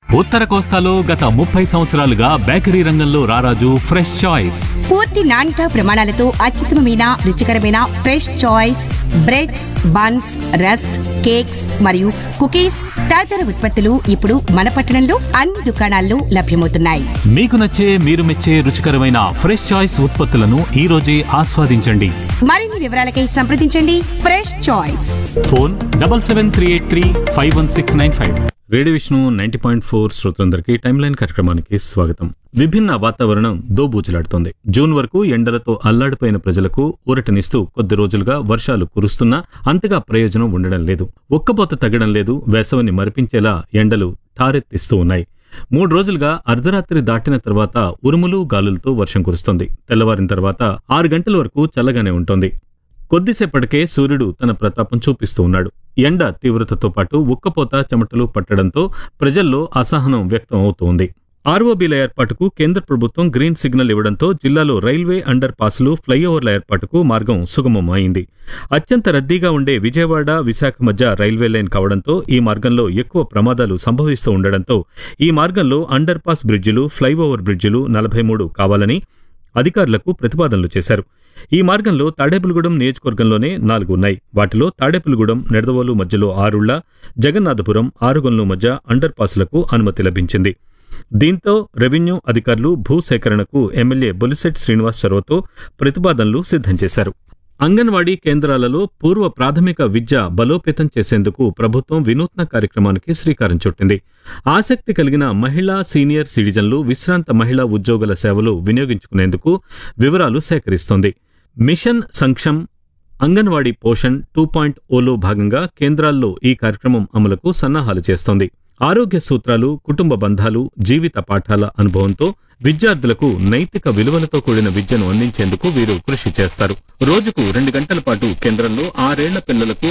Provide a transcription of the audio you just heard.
ఉత్తర కోస్తాలో గత ముప్పై సంవత్సరాలుగా బేకరీ రంగంలో రారాజు ఫ్రెష్ చాయిస్ పూర్తి నాణ్యత ప్రమాణాలతో అత్యుత్తమమైన రుచికరమైన fresh choice breads buns rusk cakes మరియు కుకీస్ తదితర ఉత్పత్తులు ఇప్పుడు మన పట్టణంలో అన్ని దుకాణాల్లో లభ్యమవుతున్నాయి మీకు నచ్చే మీరు మెచ్చే రుచికరమైన ఫ్రెష్ చాయిస్ ఉత్పత్తులను ఈ రోజే ఆస్వాదించండి మరిన్ని వివరాలకై సంప్రదించండి fresh choice phone double seven three eight three five one six nine five radio Vishnu ninety point four శ్రోతలందరికీ టైమ్ లైన్ కార్యక్రమానికి స్వాగతం విభిన్న వాతావరణం దోబూచులాడుతోంది జూన్ వరకు ఎండలతో అల్లాడిపోయిన ప్రజలకు ఊరటనిస్తూ కొద్ది రోజులుగా వర్షాలు కురుస్తున్నా అంతగా ప్రయోజనం ఉండడం లేదు ఒక్కపోత తగ్గడం లేదు వేసవిని మరిపించేలా ఎండలు ఠారెత్తిస్తూ ఉన్నాయి మూడు రోజులుగా అర్ధరాత్రి దాటిన తర్వాత ఉరుములు గాలులతో వర్షం కురుస్తోంది తెల్లవారిన తర్వాత ఆరు గంటల వరకు చల్లగానే ఉంటోంది కొద్దిసేపటికే సూర్యుడు తన ప్రతాపం చూపిస్తూ ఉన్నాడు ఎండ తీవ్రతతో పాటు ఉక్కపోత చెమటలు పట్టడంతో ప్రజల్లో అసహనం వ్యక్తం అవుతోంది ఆర్ఓబీల ఏర్పాటుకు కేంద్ర ప్రభుత్వం గ్రీన్ సిగ్నల్ ఇవ్వడంతో జిల్లాలో రైల్వే అండర్ పాస్లు ఫ్లైఓవర్ల ఏర్పాటుకు మార్గం సుగమం అయింది అత్యంత రద్దీగా ఉండే విజయవాడ విశాఖ మధ్య రైల్వే లైన్ కావడంతో ఈ మార్గంలో ఎక్కువ ప్రమాదాలు సంభవిస్తూ ఉండడంతో ఈ మార్గంలో అండర్ పాస్ బ్రిడ్జిలు ఫ్లైఓవర్ బ్రిడ్జిలు నలభై మూడు కావాలని అధికారులకు ప్రతిపాదనలు చేశారు ఈ మార్గంలో తాడేపులగూడెం నియోజకవర్గంలోనే నాలుగు ఉన్నాయి వాటిలో తాడేపులగూడెం నెడదవోలు మధ్యలో ఆరుళ్ల జగన్నాథపురం ఆరుగొంలు మధ్య అండర్ పాస్లకు అనుమతి లభించింది దీంతో రెవెన్యూ అధికారులు భూసేకరణకు ఎమ్మెల్యే బొలిసెట్ శ్రీనివాస్ చొరవతో ప్రతిపాదనలు సిద్ధం చేశారు అంగన్వాడీ కేంద్రాలలో పూర్వ ప్రాథమిక విద్య బలోపేతం చేసేందుకు ప్రభుత్వం వినూత్న కార్యక్రమానికి శ్రీకారం చుట్టింది ఆసక్తి కలిగిన మహిళా సీనియర్ సిటిజన్లు విశ్రాంత మహిళా ఉద్యోగుల సేవలు వినియోగించుకునేందుకు వివరాలు సేకరిస్తోంది mission Saksham Anganwadi Poshan two point ఓలో భాగంగా కేంద్రాల్లో ఈ కార్యక్రమం అమలుకు సన్నాహాలు చేస్తోంది ఆరోగ్య సూత్రాలు కుటుంబ బంధాలు జీవిత పాఠాల అనుభవంతో విద్యార్థులకు నైతిక విలువలతో కూడిన విద్యను అందించేందుకు వీరు కృషి చేస్తారు రోజుకు రెండు గంటల పాటు కేంద్రంలో ఆరేళ్ల పిల్లలకు